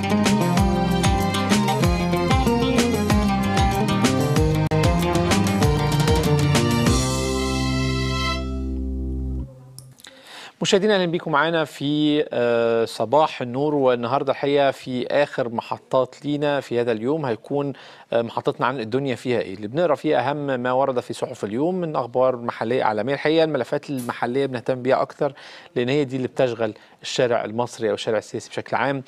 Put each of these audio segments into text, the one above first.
مشاهدينا اهلا بيكم معانا في آه، صباح النور والنهارده الحقيقه في اخر محطات لينا في هذا اليوم هيكون آه، محطتنا عن الدنيا فيها ايه اللي بنقرا فيها اهم ما ورد في صحف اليوم من اخبار محليه عالميه الحقيقه الملفات المحليه بنهتم بيها اكتر لان هي دي اللي بتشغل الشارع المصري او الشارع السياسي بشكل عام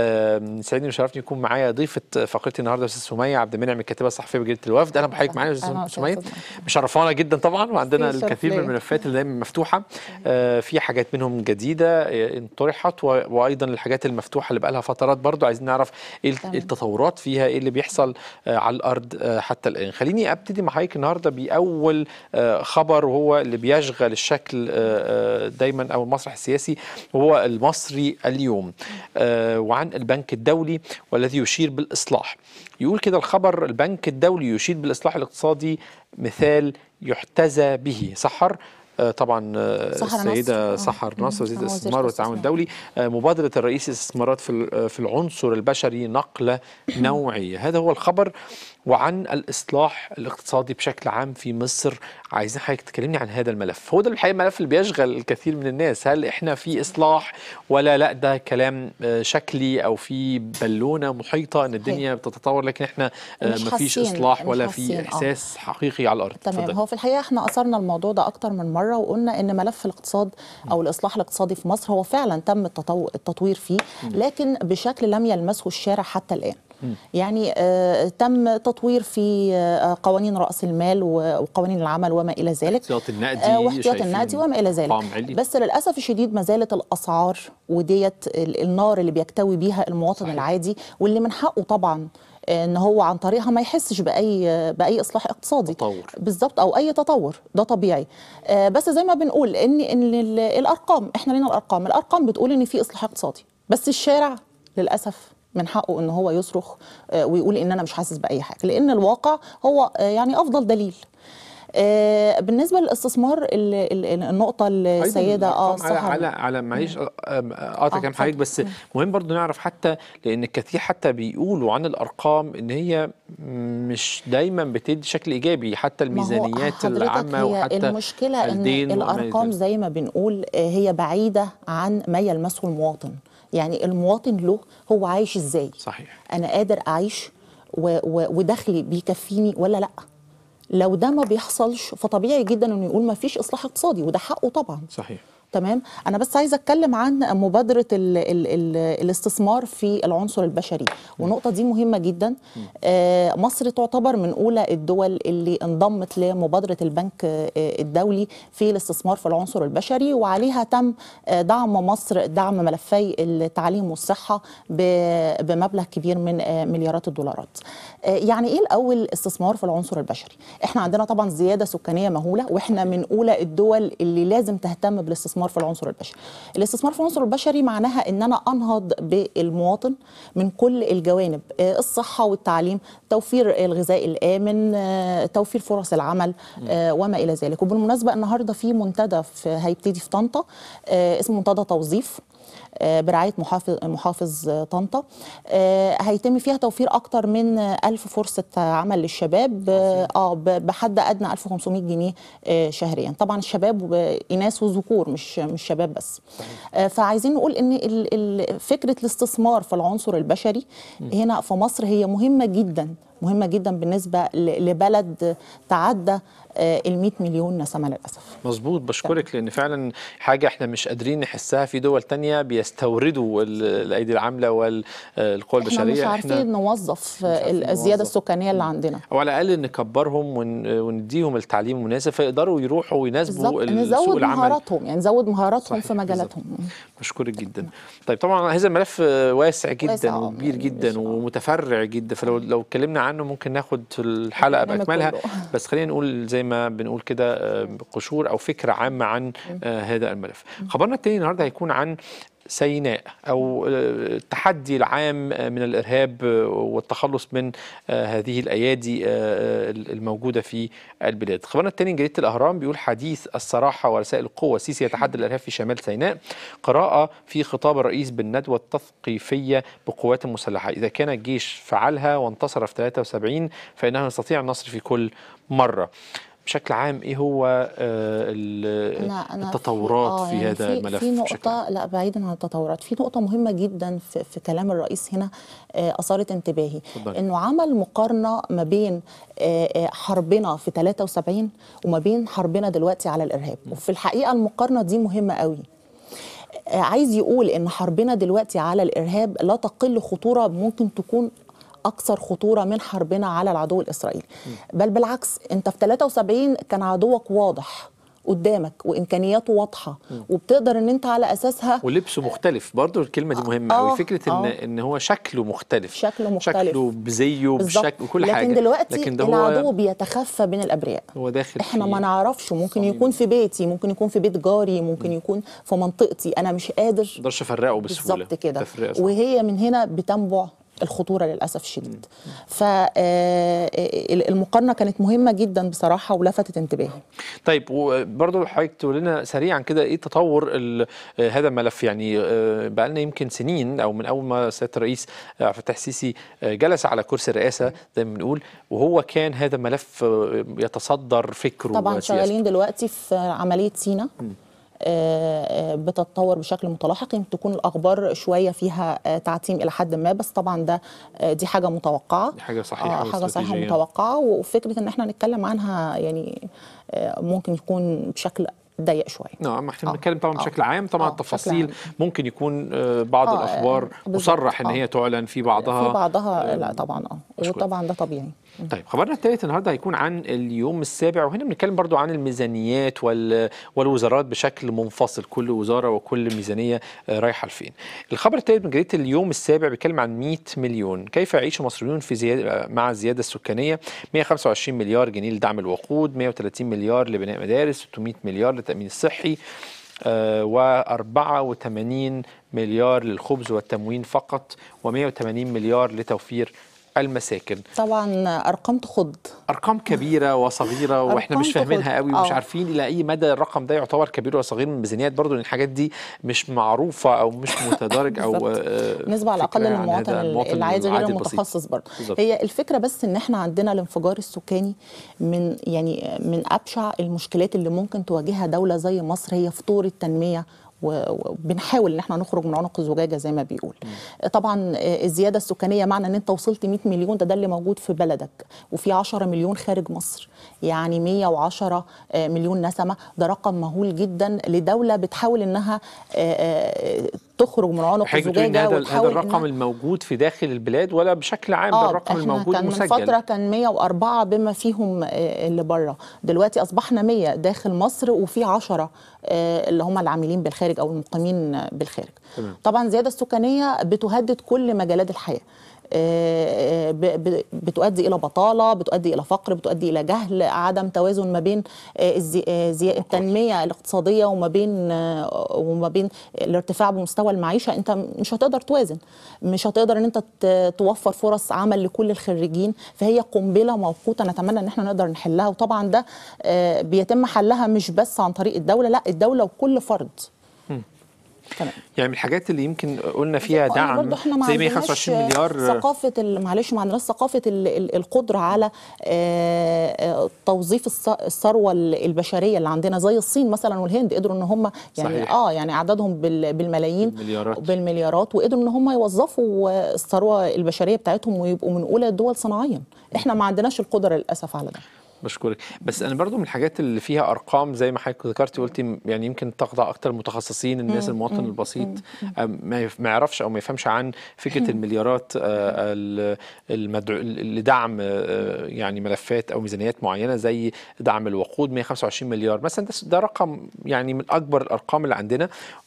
آه، سعيدني وشرفني يكون معايا ضيفه فقرتي النهارده استاذ سميه عبد المنعم الكاتبه الصحفيه بجريده الوفد اهلا بحضرتك معانا يا أهلا استاذ وسهلا سميه أستاذ محمد. مشرفانا جدا طبعا وعندنا شرف الكثير من ليا. الملفات اللي دايما مفتوحه آه، في حاجات منهم جديده آه، طرحت و- وايضا الحاجات المفتوحه اللي بقى لها فترات برضو عايزين نعرف ايه تمام. التطورات فيها ايه اللي بيحصل آه، على الارض آه، حتى الان خليني ابتدي مع حضرتك النهارده باول آه، خبر وهو اللي بيشغل الشكل آه، آه، دايما او المسرح السياسي وهو المصري اليوم آه، وعن البنك الدولي والذي يشير بالاصلاح يقول كده الخبر البنك الدولي يشير بالاصلاح الاقتصادي مثال يحتذى به سحر آه، طبعا آه، سحر نصر. السيده آه. سحر مم. نصر وزيره آه، وزيرة الاستثمار والتعاون الاستثمار. الدولي آه، مبادره الرئيس الاستثمارات في ال- آه، في العنصر البشري نقله نوعيه هذا هو الخبر وعن الاصلاح الاقتصادي بشكل عام في مصر عايزين حضرتك تكلمني عن هذا الملف هو ده الحقيقه الملف اللي بيشغل الكثير من الناس هل احنا في اصلاح ولا لا ده كلام آه، شكلي او في بالونه محيطه ان الدنيا بتتطور لكن احنا آه، مش مفيش حاسين- اصلاح مش ولا حاسين، في آه. احساس حقيقي على الارض تمام اتفضل. هو في الحقيقه احنا اثرنا الموضوع ده اكتر من مره وقلنا ان ملف الاقتصاد او الاصلاح الاقتصادي في مصر هو فعلا تم التطو- التطوير فيه لكن بشكل لم يلمسه الشارع حتى الان يعني آه تم تطوير في آه قوانين راس المال و- وقوانين العمل وما الى ذلك احتياط النقدي آه واحتياط شايفين النقدي وما الى ذلك طعم علي. بس للاسف الشديد ما زالت الاسعار وديت ال- النار اللي بيكتوي بيها المواطن صحيح. العادي واللي من حقه طبعا ان هو عن طريقها ما يحسش باي باي اصلاح اقتصادي تطور. بالظبط او اي تطور ده طبيعي آه، بس زي ما بنقول ان ان ال- الارقام احنا لنا الارقام الارقام بتقول ان في اصلاح اقتصادي بس الشارع للاسف من حقه ان هو يصرخ آه، ويقول ان انا مش حاسس باي حاجه لان الواقع هو آه، يعني افضل دليل آه، بالنسبه للاستثمار ال- ال- ال- النقطه أيضاً السيده اه الأرقام على الصحة على على معلش آه، آه، قاطع آه، كلام حضرتك بس اتفضل. مهم برضو نعرف حتى لان الكثير حتى بيقولوا عن الارقام ان هي مش دايما بتدي شكل ايجابي حتى ما هو الميزانيات حضرتك العامه هي وحتى المشكله ان الدين وما إلى الارقام ذلك. زي ما بنقول آه، هي بعيده عن ما يلمسه المواطن يعني المواطن له هو عايش ازاي صحيح انا قادر اعيش و و ودخلي بيكفيني ولا لا لو ده ما بيحصلش فطبيعي جدا انه يقول ما فيش اصلاح اقتصادي وده حقه طبعا صحيح تمام انا بس عايزه اتكلم عن مبادره ال ال ال الاستثمار في العنصر البشري والنقطه دي مهمه جدا آه مصر تعتبر من اولى الدول اللي انضمت لمبادره البنك آه الدولي في الاستثمار في العنصر البشري وعليها تم آه دعم مصر دعم ملفي التعليم والصحه ب- بمبلغ كبير من آه مليارات الدولارات آه يعني ايه الاول استثمار في العنصر البشري احنا عندنا طبعا زياده سكانيه مهوله واحنا من اولى الدول اللي لازم تهتم بالاستثمار في العنصر البشري الاستثمار في العنصر البشري معناها ان انا انهض بالمواطن من كل الجوانب آه، الصحه والتعليم توفير الغذاء الامن آه، توفير فرص العمل آه، وما الى ذلك وبالمناسبه النهارده في منتدى في- هيبتدي في طنطا آه، اسمه منتدى توظيف آه، برعايه محافظ محافظ آه، طنطا آه، هيتم فيها توفير اكتر من آه، ألف فرصه عمل للشباب آه، اه ب- بحد ادنى 1500 جنيه آه، شهريا طبعا الشباب آه، اناث وذكور مش مش شباب بس آه، فعايزين نقول ان ال- ال- فكره الاستثمار في العنصر البشري هنا في مصر هي مهمه جدا مهمه جدا بالنسبه ل- لبلد تعدى ال 100 مليون نسمه للاسف مظبوط بشكرك لان فعلا حاجه احنا مش قادرين نحسها في دول تانية بيستوردوا ال- الايدي العامله والقوى احنا البشريه مش عارفين نوظف عارفين الزياده نوظف. السكانيه اللي عندنا او على الاقل نكبرهم ون- ونديهم التعليم المناسب فيقدروا يروحوا ويناسبوا بالظبط ال- سوق نزود العمل مهاراتهم يعني نزود مهاراتهم صحيح، في مجالاتهم بشكرك جدا طيب طبعا هذا الملف واسع جدا واسع، آه، وكبير يعني جدا مش- آه. ومتفرع جدا فلو لو اتكلمنا عنه ممكن ناخد الحلقه البرنامج باكملها كله. بس خلينا نقول زي ما بنقول كده آه، قشور او فكره عامه عن آه، هذا الملف خبرنا التاني النهارده هيكون عن سيناء او آه، التحدي العام آه، من الارهاب آه، والتخلص من آه، هذه الايادي آه، الموجوده في البلاد. خبرنا الثاني جريده الاهرام بيقول حديث الصراحه ورسائل القوه السيسي يتحدى الارهاب في شمال سيناء قراءه في خطاب الرئيس بالندوه التثقيفيه بالقوات المسلحه اذا كان الجيش فعلها وانتصر في 73 فانه يستطيع النصر في كل مره. بشكل عام ايه هو آه، ال- أنا أنا التطورات في, آه، يعني هذا في الملف في بشكل عام؟ نقطة لا بعيدا عن التطورات في نقطة مهمة جدا في, في كلام الرئيس هنا آه، أثارت انتباهي اتفضلي. إنه عمل مقارنة ما بين آه، آه، حربنا في 73 وما بين حربنا دلوقتي على الإرهاب وفي الحقيقة المقارنة دي مهمة قوي آه، عايز يقول ان حربنا دلوقتي على الارهاب لا تقل خطوره ممكن تكون اكثر خطوره من حربنا على العدو الاسرائيلي بل بالعكس انت في 73 كان عدوك واضح قدامك وامكانياته واضحه وبتقدر ان انت على اساسها ولبسه مختلف برضو الكلمه دي مهمه آه، قوي فكره ان آه. ان هو شكله مختلف شكله مختلف. شكله بزيه بالظبط. بشكل كل لكن حاجه دلوقتي لكن ده العدو هو بيتخفى بين الابرياء هو داخل احنا في- ما نعرفش ممكن صميم. يكون في بيتي ممكن يكون في بيت جاري ممكن يكون في منطقتي انا مش قادر ما اقدرش افرقه بسهوله بالظبط كده تفرقة صح. وهي من هنا بتنبع الخطوره للاسف الشديد فالمقارنه كانت مهمه جدا بصراحه ولفتت انتباهي طيب وبرضه حضرتك تقول لنا سريعا كده ايه تطور ال- آه، هذا الملف يعني آه، بقى لنا يمكن سنين او من اول ما سياده الرئيس آه، عبد الفتاح السيسي آه، جلس على كرسي الرئاسه زي ما بنقول وهو كان هذا الملف آه، يتصدر فكره طبعا وسياسته. شغالين دلوقتي في عمليه سينا آه، آه، بتتطور بشكل متلاحق يمكن تكون الاخبار شويه فيها آه، تعتيم الى حد ما بس طبعا ده آه، دي حاجه متوقعه دي حاجة صحيحة آه، حاجه صحيحه واستراتيجية. متوقعه وفكره ان احنا نتكلم عنها يعني آه، ممكن يكون بشكل ضيق شويه نعم احنا آه، بنتكلم طبعا آه، بشكل عام طبعا آه، التفاصيل بشكل ممكن يكون آه، بعض آه، الاخبار آه، بالظبط، مصرح ان آه. هي تعلن في بعضها في بعضها لا طبعا اه مشكور. وطبعا ده طبيعي طيب خبرنا الثالث النهارده هيكون عن اليوم السابع وهنا بنتكلم برضو عن الميزانيات وال... والوزارات بشكل منفصل كل وزاره وكل ميزانيه آه، رايحه لفين. الخبر الثالث من جريده اليوم السابع بيتكلم عن 100 مليون كيف يعيش المصريون في زيادة مع الزياده السكانيه 125 مليار جنيه لدعم الوقود 130 مليار لبناء مدارس 600 مليار للتامين الصحي و84 مليار للخبز والتموين فقط و180 مليار لتوفير المساكن طبعا ارقام تخض ارقام كبيره وصغيره واحنا أرقام مش فاهمينها تخض. قوي ومش آه. عارفين الى اي مدى الرقم ده يعتبر كبير ولا صغير من الميزانيات برضو لان الحاجات دي مش معروفه او مش متدارج او بالظبط. آه، نسبة على فكرة الأقل عن للمواطن هذا المواطن العادي غير العادي البسيط. المتخصص برضه بالظبط. هي الفكرة بس إن إحنا عندنا الانفجار السكاني من يعني من أبشع المشكلات اللي ممكن تواجهها دولة زي مصر هي فطور التنمية و- وبنحاول ان احنا نخرج من عنق الزجاجه زي ما بيقول طبعا آه، الزياده السكانيه معنى ان انت وصلت 100 مليون ده ده اللي موجود في بلدك وفي 10 مليون خارج مصر يعني 110 آه، مليون نسمه ده رقم مهول جدا لدوله بتحاول انها آه، آه، تخرج من عنق حضرتك بتقولي ان الزجاجه هذا هذا وتحاول الرقم إنها- الموجود في داخل البلاد ولا بشكل عام ده الرقم احنا الموجود كان من مسجل فتره كان 104 بما فيهم آه، اللي بره دلوقتي اصبحنا 100 داخل مصر وفي 10 آه، اللي هم العاملين بالخارج او المقيمين آه، بالخارج تمام. طبعا الزياده السكانيه بتهدد كل مجالات الحياه آه، ب- ب- بتؤدي الى بطاله بتؤدي الى فقر بتؤدي الى جهل عدم توازن ما بين آه، الزي- آه، زي- التنميه الاقتصاديه وما بين آه، وما بين الارتفاع بمستوى المعيشه انت مش هتقدر توازن مش هتقدر ان انت ت- توفر فرص عمل لكل الخريجين فهي قنبله موقوته نتمنى ان احنا نقدر نحلها وطبعا ده آه، بيتم حلها مش بس عن طريق الدوله لا الدوله وكل فرد تمام يعني من الحاجات اللي يمكن قلنا فيها آه، دعم برضو احنا ما زي عندناش 125 مليار ثقافه ال- معلش ما عندناش ثقافه ال- ال- القدره على آه، آه، توظيف الث- الثروه ال- البشريه اللي عندنا زي الصين مثلا والهند قدروا ان هم يعني صحيح. اه يعني اعدادهم بال- بالملايين بالمليارات. بالمليارات وقدروا ان هم يوظفوا آه، الثروه البشريه بتاعتهم ويبقوا من اولى الدول صناعيا احنا ما عندناش القدره للاسف على ده بشكرك بس انا برضو من الحاجات اللي فيها ارقام زي ما حضرتك ذكرتي قلتي يعني يمكن تخضع اكتر المتخصصين الناس المواطن البسيط آه، ما يف- ما يعرفش او ما يفهمش عن فكره المليارات آه، ال- المدعو لدعم آه، يعني ملفات او ميزانيات معينه زي دعم الوقود 125 مليار مثلا ده, ده رقم يعني من اكبر الارقام اللي عندنا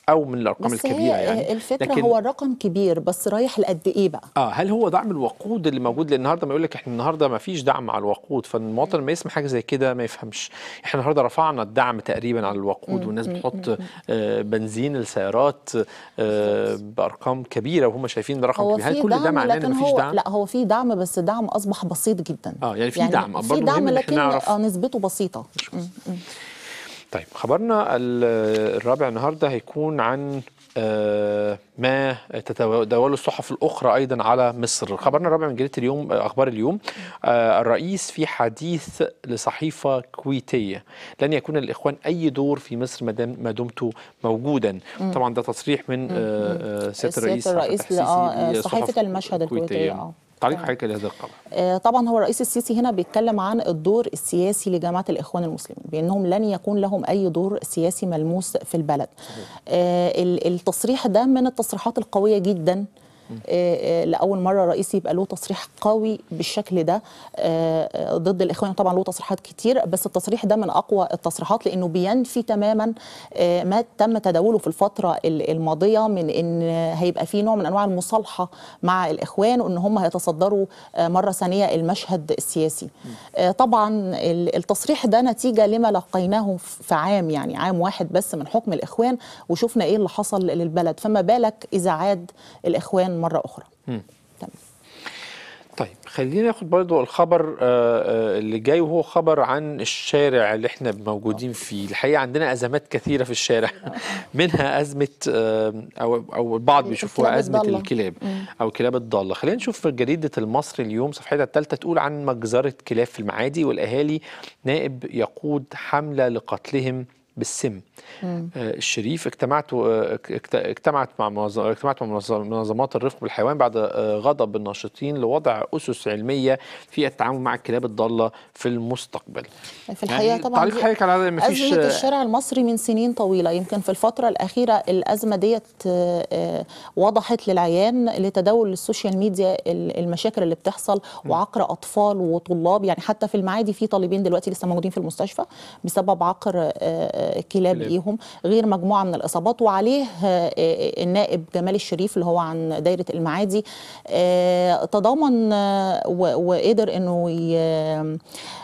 او من الارقام بس الكبيره هي يعني الفكره لكن- هو الرقم كبير بس رايح لقد ايه بقى اه هل هو دعم الوقود اللي موجود لان النهارده ما يقول لك احنا النهارده ما فيش دعم على الوقود فالمواطن لما يسمع حاجه زي كده ما يفهمش احنا النهارده رفعنا الدعم تقريبا على الوقود والناس بتحط آه بنزين السيارات آه بارقام كبيره وهم شايفين ده رقم هو كبير هل في كل ده دعم معناه ان لكن ما فيش هو دعم لا هو في دعم بس دعم اصبح بسيط جدا اه يعني في دعم في برضه دعم مهم ان احنا لكن نعرف آه نسبته بسيطه م. طيب خبرنا ال- الرابع النهارده هيكون عن آه، ما تتداوله الصحف الاخرى ايضا على مصر خبرنا الرابع من جريده اليوم آه، اخبار اليوم آه، الرئيس في حديث لصحيفه كويتيه لن يكون للاخوان اي دور في مصر ما دام- ما دمت موجودا طبعا ده تصريح من آه، آه، سياده سيادة الرئيس الرئيس عبد الفتاح ل- آه، السيسي آه، صحيفة للصحف المشهد الكويتية، آه. تعليق تمام. حضرتك لهذا الخبر آه، طبعا هو الرئيس السيسي هنا بيتكلم عن الدور السياسي لجماعه الاخوان المسلمين بانهم لن يكون لهم اي دور سياسي ملموس في البلد آه، ال- التصريح ده من التصريحات القويه جدا آه، آه، لاول مره رئيس يبقى له تصريح قوي بالشكل ده آه، آه، ضد الاخوان طبعا له تصريحات كتير بس التصريح ده من اقوى التصريحات لانه بينفي تماما آه، ما تم تداوله في الفتره ال- الماضيه من ان هيبقى في نوع من انواع المصالحه مع الاخوان وان هم هيتصدروا آه، مره ثانيه المشهد السياسي آه، طبعا ال- التصريح ده نتيجه لما لقيناه في عام يعني عام واحد بس من حكم الاخوان وشفنا ايه اللي حصل للبلد فما بالك اذا عاد الاخوان مره اخرى تمام. طيب خلينا ناخد برضو الخبر آه، آه، اللي جاي وهو خبر عن الشارع اللي احنا موجودين فيه الحقيقة عندنا أزمات كثيرة في الشارع منها أزمة آه، أو أو البعض بيشوفوها الكلاب أزمة الضالة. الكلاب أو الكلاب الضالة خلينا نشوف في جريدة المصري اليوم صفحتها الثالثة تقول عن مجزرة كلاب في المعادي والأهالي نائب يقود حملة لقتلهم بالسم آه، الشريف اجتمعت آه، اكت- اجتمعت مع منظ- اجتمعت مع منظ- منظمات الرفق بالحيوان بعد آه، غضب الناشطين لوضع اسس علميه في التعامل مع الكلاب الضاله في المستقبل. في الحقيقه يعني طبعا تعليق دي حضرتك على هذا ما فيش أزمة الشارع المصري من سنين طويلة يمكن في الفترة الأخيرة الأزمة ديت آه، آه، وضحت للعيان لتداول السوشيال ميديا ال- المشاكل اللي بتحصل وعقر أطفال وطلاب يعني حتى في المعادي في طالبين دلوقتي لسه موجودين في المستشفى بسبب عقر آه، آه، كلاب كلاب. ليهم غير مجموعة من الإصابات وعليه آه، آه، النائب جمال الشريف اللي هو عن دايرة المعادي آه، تضامن آه، و- وقدر إنه ي-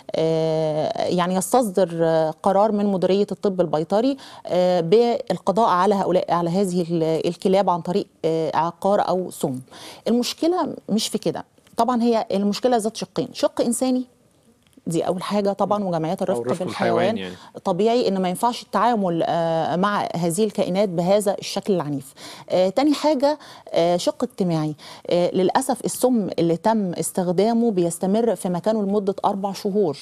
آه، يعني يستصدر آه، قرار من مديريه الطب البيطري آه، بالقضاء على هؤلاء على هذه ال- الكلاب عن طريق آه، عقار او سم. المشكله مش في كده، طبعا هي المشكله ذات شقين، شق انساني دي اول حاجه طبعا وجمعيات الرفق الرفق بالحيوان بالحيوان يعني. طبيعي ان ما ينفعش التعامل آه، مع هذه الكائنات بهذا الشكل العنيف آه، تاني حاجه آه، شق اجتماعي آه، للاسف السم اللي تم استخدامه بيستمر في مكانه لمده اربع شهور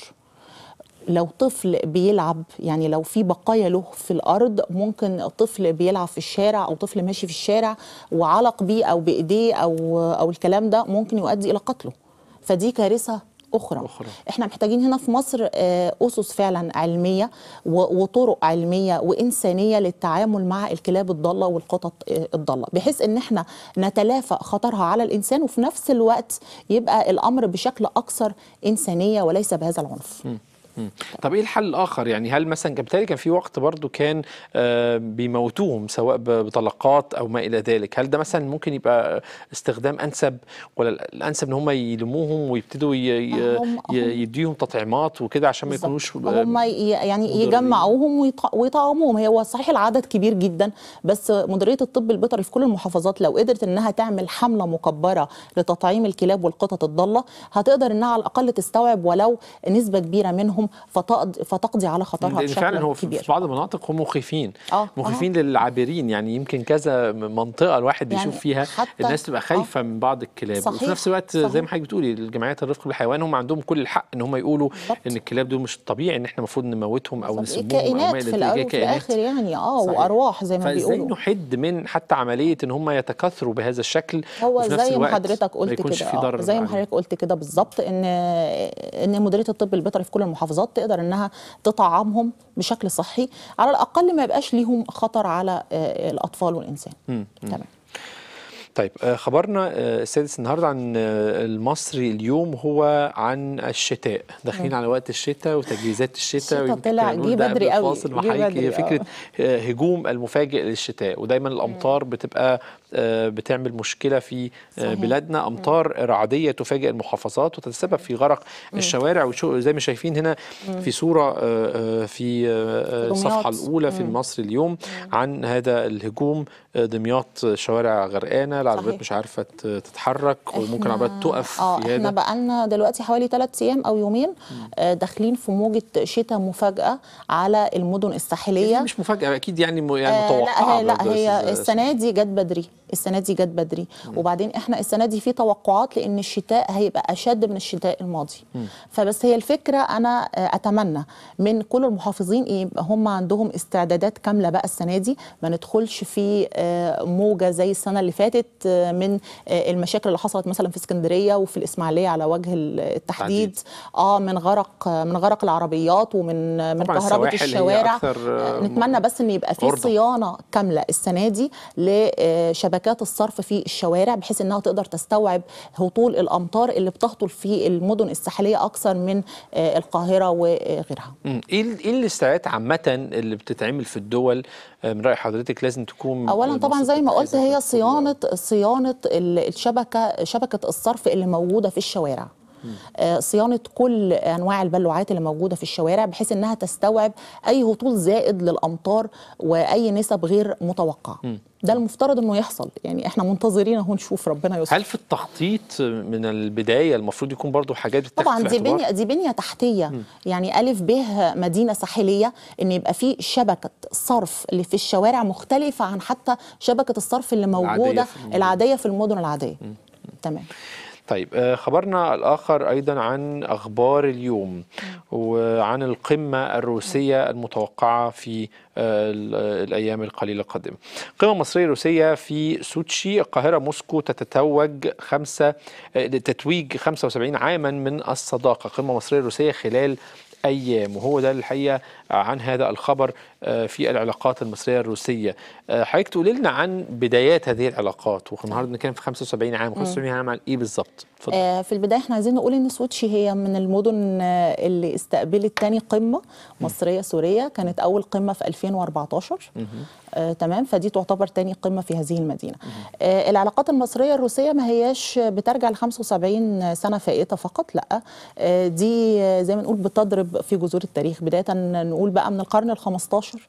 لو طفل بيلعب يعني لو في بقايا له في الارض ممكن طفل بيلعب في الشارع او طفل ماشي في الشارع وعلق بيه او بايديه او او الكلام ده ممكن يؤدي الى قتله فدي كارثه أخرى. أخرى. احنا محتاجين هنا في مصر آه، أسس فعلا علمية و- وطرق علمية وإنسانية للتعامل مع الكلاب الضالة والقطط آه، الضالة بحيث ان احنا نتلافى خطرها على الإنسان وفي نفس الوقت يبقى الأمر بشكل أكثر إنسانية وليس بهذا العنف مم. طب ايه الحل الاخر يعني هل مثلا كان بالتالي كان في وقت برضو كان آه، بيموتوهم سواء ب- بطلقات او ما الى ذلك هل ده مثلا ممكن يبقى استخدام انسب ولا الانسب ان هم يلموهم ويبتدوا ي- ي- هم- ي- يديهم تطعيمات وكده عشان ما بالظبط. يكونوش هم ي- يعني مضرين. يجمعوهم ويط- ويطعموهم هو صحيح العدد كبير جدا بس مديريه الطب البيطري في كل المحافظات لو قدرت انها تعمل حمله مكبره لتطعيم الكلاب والقطط الضاله هتقدر انها على الاقل تستوعب ولو نسبه كبيره منهم فتقضي, فتقضي على خطرها لان بشكل فعلا هو في كبير في بعض المناطق هم مخيفين آه، مخيفين للعابرين يعني يمكن كذا منطقه الواحد يعني بيشوف فيها حتى- الناس تبقى خايفه من بعض الكلاب وفي صحيح، نفس الوقت زي صحيح. ما حضرتك بتقولي الجمعيات الرفق بالحيوان هم عندهم كل الحق ان هم يقولوا بالظبط. ان الكلاب دول مش الطبيعي ان احنا المفروض نموتهم او نسموهم او ما كائنات الى في ذلك الاول هي وفي كائنات الاخر يعني اه صحيح. وارواح زي ما فازاي بيقولوا نحد من حتى عمليه ان هم يتكاثروا بهذا الشكل هو وفي نفس زي ما الوقت حضرتك ما قلت يكونش كده في آه، ضرر زي ما عليهم. حضرتك قلت كده بالظبط ان ان مديريه الطب البيطري في كل المحافظات تقدر انها تطعمهم بشكل صحي على الاقل ما يبقاش ليهم خطر على آه، الاطفال والانسان تمام طيب آه، خبرنا آه، السادس النهارده عن آه، المصري اليوم هو عن الشتاء داخلين على وقت الشتاء وتجهيزات الشتاء الشتاء ويمكن طلع كنا جه بنقول ده بدري قبل قوي، الفاصل جه مع حضرتك بدري، هي فكره آه، هجوم المفاجئ للشتاء ودايما الامطار بتبقى آه، بتعمل مشكله في آه، صحيح. بلادنا امطار رعديه تفاجئ المحافظات وتتسبب في غرق الشوارع وشو زي ما شايفين هنا في صوره آه، آه، في آه، دمياط. الصفحه الاولى في المصري اليوم عن هذا الهجوم آه، دمياط شوارع غرقانه العربيات صحيح. مش عارفه ت- تتحرك وممكن عربيات تقف اه في احنا هذا بقالنا دلوقتي حوالي ثلاث ايام او يومين آه داخلين في موجه شتاء مفاجاه على المدن دي الساحليه مش مفاجاه اكيد يعني م- يعني آه متوقعه لا هي لا برضه هي بس- السنه دي جت بدري السنه دي جت بدري وبعدين احنا السنه دي في توقعات لان الشتاء هيبقى اشد من الشتاء الماضي فبس هي الفكره انا آه، اتمنى من كل المحافظين يبقى هم عندهم استعدادات كامله بقى السنه دي ما ندخلش في آه، موجه زي السنه اللي فاتت آه، من آه، المشاكل اللي حصلت مثلا في اسكندريه وفي الاسماعيليه على وجه التحديد تحديد. اه من غرق من غرق العربيات ومن من طبعاً كهرباء السواحل هي الشوارع أكثر، آه، آه، نتمنى بس ان يبقى في عرضة. صيانه كامله السنه دي لشبكات الصرف في الشوارع بحيث انها تقدر تستوعب هطول الامطار اللي بتهطل في المدن الساحليه اكثر من آه، القاهره وغيرها مم. ايه ال- ايه الاستعدادات عامه اللي بتتعمل في الدول آه، من راي حضرتك لازم تكون اولا طبعا مصر زي ما قلت تتجهز هي لها؟ صيانه صيانه ال- الشبكه شبكه الصرف اللي موجوده في الشوارع آه، صيانه كل انواع البلوعات اللي موجوده في الشوارع بحيث انها تستوعب اي هطول زائد للامطار واي نسب غير متوقعه ده المفترض انه يحصل يعني احنا منتظرين اهو نشوف ربنا يستر هل في التخطيط من البدايه المفروض يكون برضو حاجات بتتاخد طبعا في دي الاعتبار؟ بنيه دي بنيه تحتيه يعني الف ب مدينه ساحليه ان يبقى في شبكه صرف اللي في الشوارع مختلفه عن حتى شبكه الصرف اللي العادية موجوده في المدن. العاديه في المدن العاديه تمام طيب آه، خبرنا الآخر أيضا عن أخبار اليوم وعن القمة الروسية المتوقعة في آه، ال- الأيام القليلة القادمة قمة مصرية روسية في سوتشي القاهرة موسكو تتوج خمسة آه، تتويج 75 عاما من الصداقة قمة مصرية روسية خلال أيام وهو ده الحقيقة عن هذا الخبر آه، في العلاقات المصرية الروسية آه، حضرتك تقولي لنا عن بدايات هذه العلاقات والنهارده بنتكلم في 75 عام 75 عام عن إيه بالظبط؟ اتفضل. آه، في البدايه احنا عايزين نقول ان سوتشي هي من المدن آه، اللي استقبلت تاني قمه مصريه سوريه كانت اول قمه في 2014 آه، تمام فدي تعتبر تاني قمه في هذه المدينه آه، العلاقات المصريه الروسيه ما هياش بترجع ل 75 سنه فائته فقط لا آه، دي آه، زي ما نقول بتضرب في جذور التاريخ بدايه نقول بقى من القرن ال 15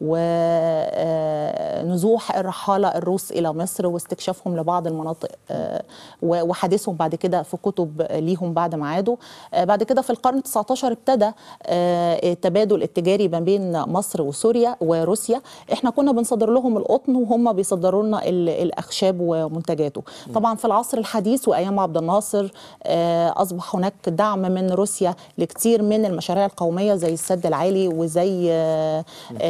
ونزوح الرحاله الروس الى مصر واستكشافهم لبعض المناطق آه، و- وحديثهم بعد كده في كتب ليهم بعد ما عادوا آه، بعد كده في القرن 19 ابتدى آه، التبادل التجاري ما بين مصر وسوريا وروسيا احنا كنا بنصدر لهم القطن وهم بيصدروا لنا ال- الاخشاب ومنتجاته طبعا في العصر الحديث وايام عبد الناصر آه، اصبح هناك دعم من روسيا لكثير من المشاريع القوميه زي السد العالي وزي آه،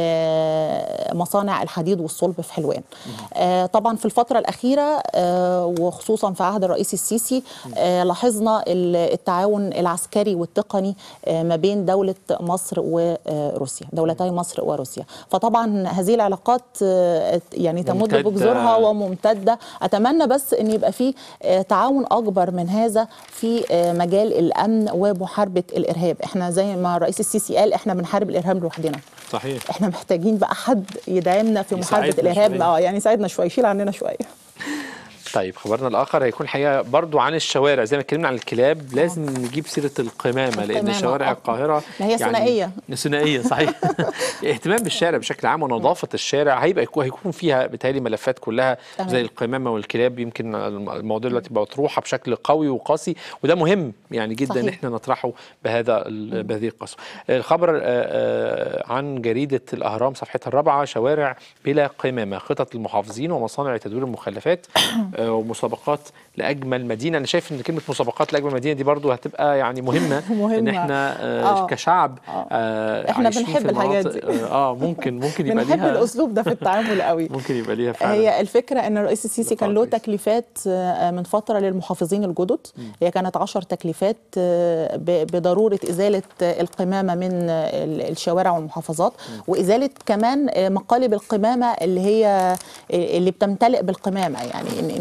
آه، مصانع الحديد والصلب في حلوان آه، طبعا في الفتره الاخيره آه، وخصوصا في عهد الرئيس السيسي آه، لاحظنا ال- التعاون العسكري والتقني آه، ما بين دوله مصر وروسيا دولتي مصر وروسيا فطبعا هذه العلاقات آه، يعني تمد ممتدة. بجذورها وممتده اتمنى بس ان يبقى في آه، تعاون اكبر من هذا في آه، مجال الامن ومحاربه الارهاب احنا زي ما الرئيس السيسي قال احنا بنحارب الارهاب لوحدنا صحيح احنا محتاجين بقى حد يدعمنا في محاربه يساعدنا الارهاب شوية. اه يعني يساعدنا شويه يشيل عننا شويه طيب خبرنا الاخر هيكون الحقيقه برضو عن الشوارع زي ما اتكلمنا عن الكلاب لازم نجيب سيره القمامه لان القمامة، شوارع آه. القاهره ما هي ثنائية. ثنائيه صحيح اهتمام بالشارع بشكل عام ونظافه الشارع هيبقى يكون هيكون فيها بالتالي ملفات كلها تمام. زي القمامه والكلاب يمكن المواضيع دلوقتي بقى مطروحه بشكل قوي وقاسي وده مهم يعني جدا ان صحيح. احنا نطرحه بهذا ال- بهذه القسوه الخبر آه، آه، عن جريده الاهرام صفحتها الرابعه شوارع بلا قمامه خطط المحافظين ومصانع لتدوير المخلفات آه، ومسابقات لاجمل مدينه انا شايف ان كلمه مسابقات لاجمل مدينه دي برضو هتبقى يعني مهمه ان مهمة. احنا آه آه. كشعب آه إحنا عايشين بنحب في الحاجات المناطق- دي. اه ممكن ممكن يبقى بنحب ليها الاسلوب ده في التعامل قوي ممكن يبقى ليها فعلا هي الفكرة أن الرئيس السيسي كان له لقاء كويس. تكليفات آه، من فترة للمحافظين الجدد هي كانت عشر تكليفات آه، ب- بضرورة إزالة آه، القمامة من آه، ال- الشوارع والمحافظات وإزالة كمان آه، مقالب القمامة اللي هي اللي بتمتلئ بالقمامة يعني إن- إن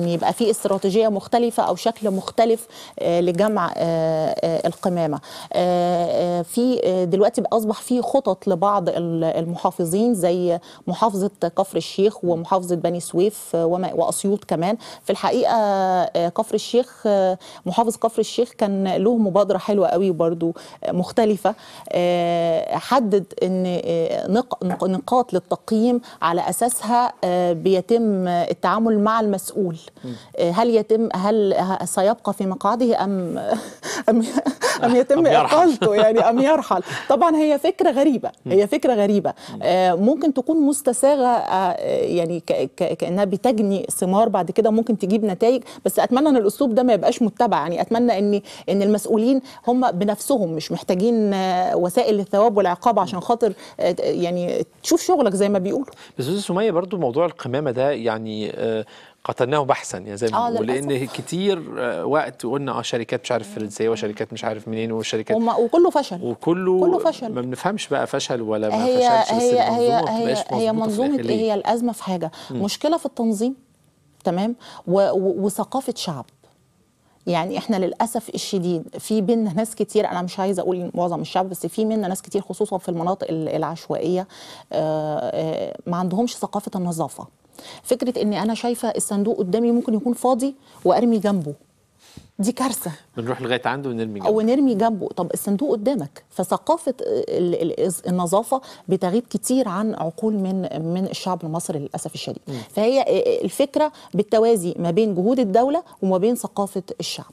ان يبقى في استراتيجيه مختلفه او شكل مختلف آه، لجمع آه، آه، القمامه آه، آه، في آه، دلوقتي بقى اصبح في خطط لبعض ال- المحافظين زي محافظه كفر الشيخ ومحافظه بني سويف آه، وما- واسيوط كمان في الحقيقه آه، كفر الشيخ آه، محافظ كفر الشيخ كان له مبادره حلوه قوي برضو آه، مختلفه آه، حدد ان آه، نق- نق- نقاط للتقييم على اساسها آه، بيتم التعامل مع المسؤول آه، هل يتم هل ه- سيبقى في مقعده ام ام, أم يتم أم يرحل. اقالته يعني ام يرحل طبعا هي فكره غريبه هي فكره غريبه آه، ممكن تكون مستساغه آه، يعني ك- ك- كانها بتجني ثمار بعد كده ممكن تجيب نتائج بس اتمنى ان الاسلوب ده ما يبقاش متبع يعني اتمنى ان ان المسؤولين هم بنفسهم مش محتاجين آه، وسائل للثواب والعقاب عشان خاطر آه، يعني تشوف شغلك زي ما بيقولوا بس استاذ سميه برضو موضوع القمامه ده يعني آه، قتلناه بحثا يعني زي ما آه، بنقول للأسف. لان كتير آه، وقت قلنا اه شركات مش عارف فرنسيه وشركات مش عارف منين وشركات هم وكله فشل وكله كله فشل. ما بنفهمش بقى فشل ولا ما هي فشلش بس هي هي المنظومة ما هي بتبقاش هي مظبوطة في منظومه الآخر ايه ليه؟ هي الازمه في حاجه مشكله في التنظيم تمام و- و- وثقافه شعب يعني احنا للاسف الشديد في بينا ناس كتير انا مش عايزه اقول معظم الشعب بس في منا ناس كتير خصوصا في المناطق ال- العشوائيه آه، آه، ما عندهمش ثقافه النظافه فكره ان انا شايفه الصندوق قدامي ممكن يكون فاضي وارمي جنبه دي كارثه بنروح لغايه عنده ونرمي او جنبه نرمي جنبه طب الصندوق قدامك فثقافه ال- ال- النظافه بتغيب كتير عن عقول من من الشعب المصري للاسف الشديد فهي الفكره بالتوازي ما بين جهود الدوله وما بين ثقافه الشعب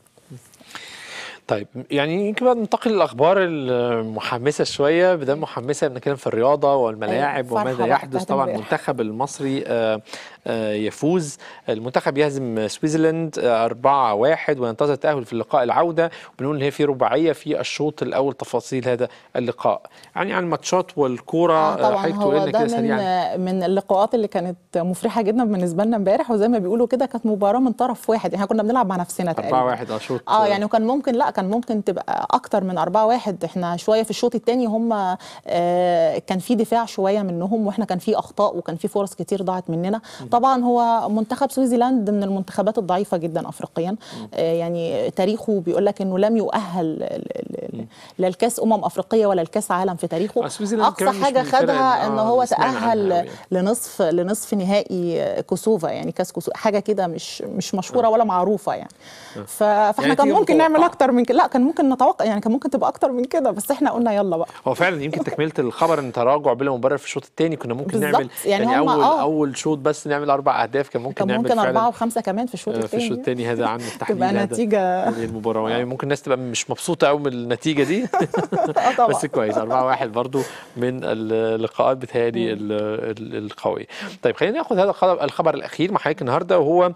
طيب يعني يمكن بقى ننتقل للاخبار المحمسه شويه بدل محمسه بنتكلم في الرياضه والملاعب أيوة، فرحة وماذا بقى يحدث بتاعت طبعا امبارح. المنتخب المصري آه، آه، يفوز المنتخب يهزم سويسرلاند 4-1 وينتظر التاهل في اللقاء العوده وبنقول ان هي في رباعيه في الشوط الاول تفاصيل هذا اللقاء يعني عن الماتشات والكوره آه آه، طبعا حضرتك هو تقول لنا ده كده سريعا من من اللقاءات اللي كانت مفرحه جدا بالنسبه لنا امبارح وزي ما بيقولوا كده كانت مباراه من طرف واحد احنا كنا بنلعب مع نفسنا تقريبا 4-1 اه شوط اه يعني وكان ممكن لا كان ممكن تبقى اكتر من 4 1 احنا شويه في الشوط الثاني هم آه كان في دفاع شويه منهم واحنا كان في اخطاء وكان في فرص كتير ضاعت مننا طبعا هو منتخب سويسرلاند من المنتخبات الضعيفه جدا افريقيا آه يعني تاريخه بيقول لك انه لم يؤهل ل- ل- ل- للكاس امم افريقيه ولا الكاس عالم في تاريخه آه، سويسرلاند اقصى كمان مش حاجه من الفرق خدها اللي- ان آه، هو اللي سمعنا عنها تاهل أوي يعني. لنصف لنصف نهائي كوسوفا يعني كاس كوسوفا حاجه كده مش مش مشهوره ولا معروفه يعني ف- فاحنا يعني كان نتيجة ممكن نعمل متوقعة. اكتر من كده لا كان ممكن نتوقع يعني كان ممكن تبقى اكتر من كده بس احنا قلنا يلا بقى هو فعلا يمكن تكمله الخبر ان تراجع بلا مبرر في الشوط الثاني كنا ممكن بالظبط. نعمل يعني يعني, هم اول آه. اول شوط بس نعمل اربع اهداف كان ممكن كان نعمل ممكن فعلا أربعة وخمسة كمان في الشوط آه، في الشوط الثاني الثاني هذا عن التحليل تبقى هذا نتيجة هذه المباراه يعني ممكن الناس تبقى مش مبسوطه قوي من النتيجه دي اه طبعا بس كويس 4 1 برضو من اللقاءات بتهيألي ال- ال- القويه طيب خلينا ناخد هذا الخبر- الخبر الاخير مع حضرتك النهارده وهو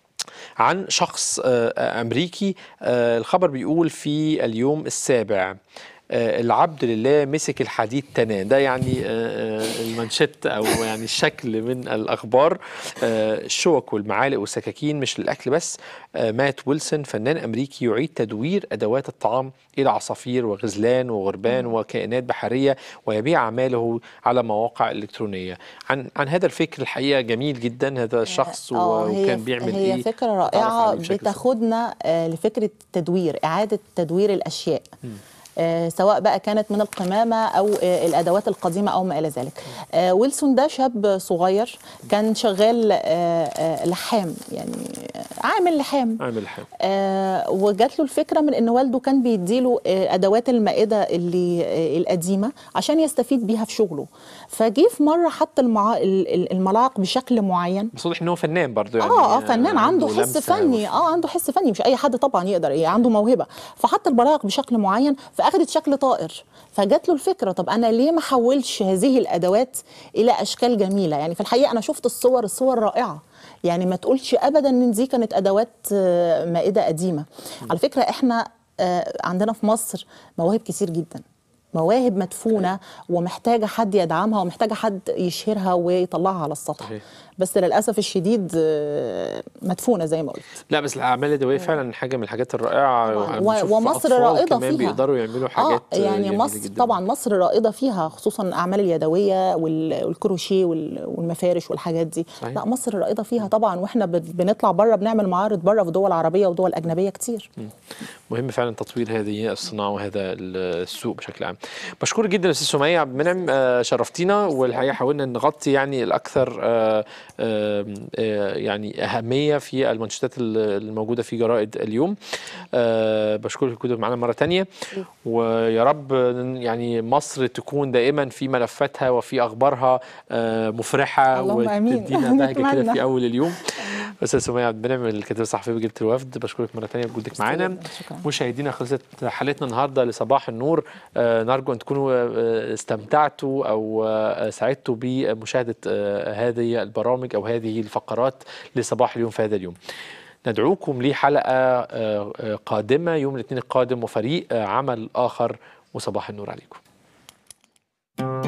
عن شخص آه، امريكي آه، الخبر بيقول في اليوم السابع آه، العبد لله مسك الحديد تنان ده يعني آه، آه، المانشيت او يعني الشكل من الاخبار آه، الشوك والمعالق والسكاكين مش للاكل بس آه، مات ويلسون فنان امريكي يعيد تدوير ادوات الطعام الى عصافير وغزلان وغربان وكائنات بحريه ويبيع اعماله على مواقع الكترونيه عن عن هذا الفكر الحقيقه جميل جدا هذا الشخص آه، هي وكان بيعمل هي ايه فكره نتعرف رائعه عليه بشكل سريع. بتاخدنا آه، لفكره تدوير اعاده تدوير الاشياء آه، سواء بقى كانت من القمامة أو آه، الأدوات القديمة أو ما إلى ذلك آه، ويلسون ده شاب صغير كان شغال آه، آه، لحام يعني آه، عامل لحام عامل حاجه آه وجات له الفكره من ان والده كان بيديله آه ادوات المائده اللي آه القديمه عشان يستفيد بيها في شغله فجه في مره حط المعا... ال- ال- الملاعق بشكل معين بس واضح ان هو فنان برضو يعني اه اه فنان عنده حس لمسة فني اه عنده حس فني مش اي حد طبعا يقدر يعني عنده موهبه فحط البلاغ بشكل معين فاخدت شكل طائر فجات له الفكره طب انا ليه ما احولش هذه الادوات الى اشكال جميله يعني في الحقيقه انا شفت الصور الصور رائعه يعني ما تقولش ابدا ان دي كانت ادوات آه، مائده قديمه على فكره احنا آه، عندنا في مصر مواهب كتير جدا مواهب مدفونه ومحتاجه حد يدعمها ومحتاجه حد يشهرها ويطلعها على السطح صحيح. بس للاسف الشديد آه، مدفونه زي ما قلت لا بس الاعمال اليدويه فعلا حاجه من الحاجات الرائعه طبعاً. بنشوف و- ومصر أطفال رائدة كمان فيها. بيقدروا يعملوا حاجات اه يعني جميلة مصر جداً. طبعا مصر رائده فيها خصوصا الاعمال اليدويه وال- والكروشيه وال- والمفارش والحاجات دي صحيح. لا مصر رائده فيها طبعا واحنا بن- بنطلع بره بنعمل معارض بره في دول عربيه ودول اجنبيه كتير مهم فعلا تطوير هذه الصناعه وهذا السوق بشكل عام. بشكر جدا استاذ سميه عبد المنعم آه، شرفتينا والحقيقه حاولنا نغطي يعني الاكثر آه، آه، آه، يعني اهميه في المانشيتات الموجوده في جرائد اليوم. آه، بشكرك وجودك معنا مره تانية ويا رب يعني مصر تكون دائما في ملفاتها وفي اخبارها آه، مفرحه اللهم آمين. وتدينا بهجه كده نتمنى. في اول اليوم. استاذ سميه عبد المنعم الكاتبه الصحفيه بجريده الوفد بشكرك مره تانية بوجودك معانا. شكرا مشاهدينا خلصت حلقتنا النهارده لصباح النور آه، نرجو ان تكونوا آه، استمتعتوا او آه، سعدتوا بمشاهده آه، هذه البرامج او هذه الفقرات لصباح اليوم في هذا اليوم. ندعوكم لحلقه آه، آه، قادمه يوم الاثنين القادم وفريق آه، عمل اخر وصباح النور عليكم.